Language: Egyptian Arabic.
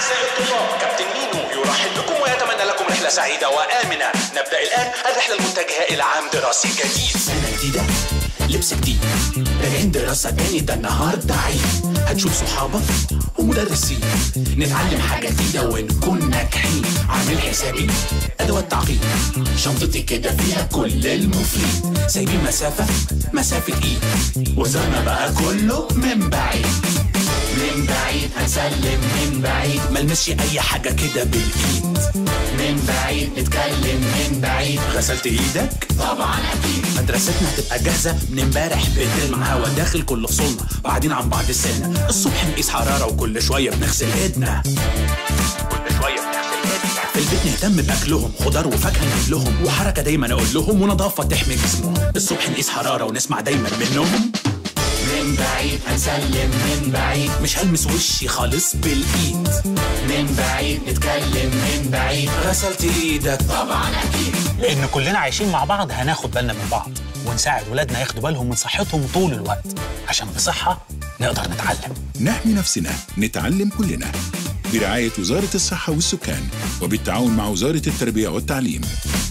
أعزائي الطلاب كابتن مينو يرحب بكم ويتمنى لكم رحلة سعيدة وآمنة نبدأ الآن الرحلة المتجهة إلى عام دراسي جديد سنة جديدة لبس جديد راجعين دراسة تاني ده النهاردة عيد هتشوف صحابك ومدرسين نتعلم حاجة جديدة ونكون ناجحين عامل حسابي أدوات تعقيد شنطتي كده فيها كل المفيد سايبين مسافة مسافة إيد وزرنا بقى كله من بعيد من بعيد هنسلم من بعيد ملمسش أي حاجة كده بالإيد من بعيد نتكلم من بعيد غسلت إيدك؟ طبعا أكيد مدرستنا هتبقى جاهزة من امبارح بترمى هوا داخل كل فصولنا بعدين عن بعض السنة الصبح نقيس حرارة وكل شوية بنغسل ايدنا كل شوية بنغسل ايدنا في البيت نهتم بأكلهم خضار وفاكهة نجيب لهم وحركة دايما أقول لهم ونظافة تحمي جسمهم الصبح نقيس حرارة ونسمع دايما منهم من بعيد هنسلم من بعيد مش هلمس وشي خالص بالايد من بعيد نتكلم من بعيد غسلت ايدك طبعا اكيد لان كلنا عايشين مع بعض هناخد بالنا من بعض ونساعد ولادنا ياخدوا بالهم من صحتهم طول الوقت عشان بصحه نقدر نتعلم نحمي نفسنا نتعلم كلنا برعاية وزارة الصحة والسكان وبالتعاون مع وزارة التربية والتعليم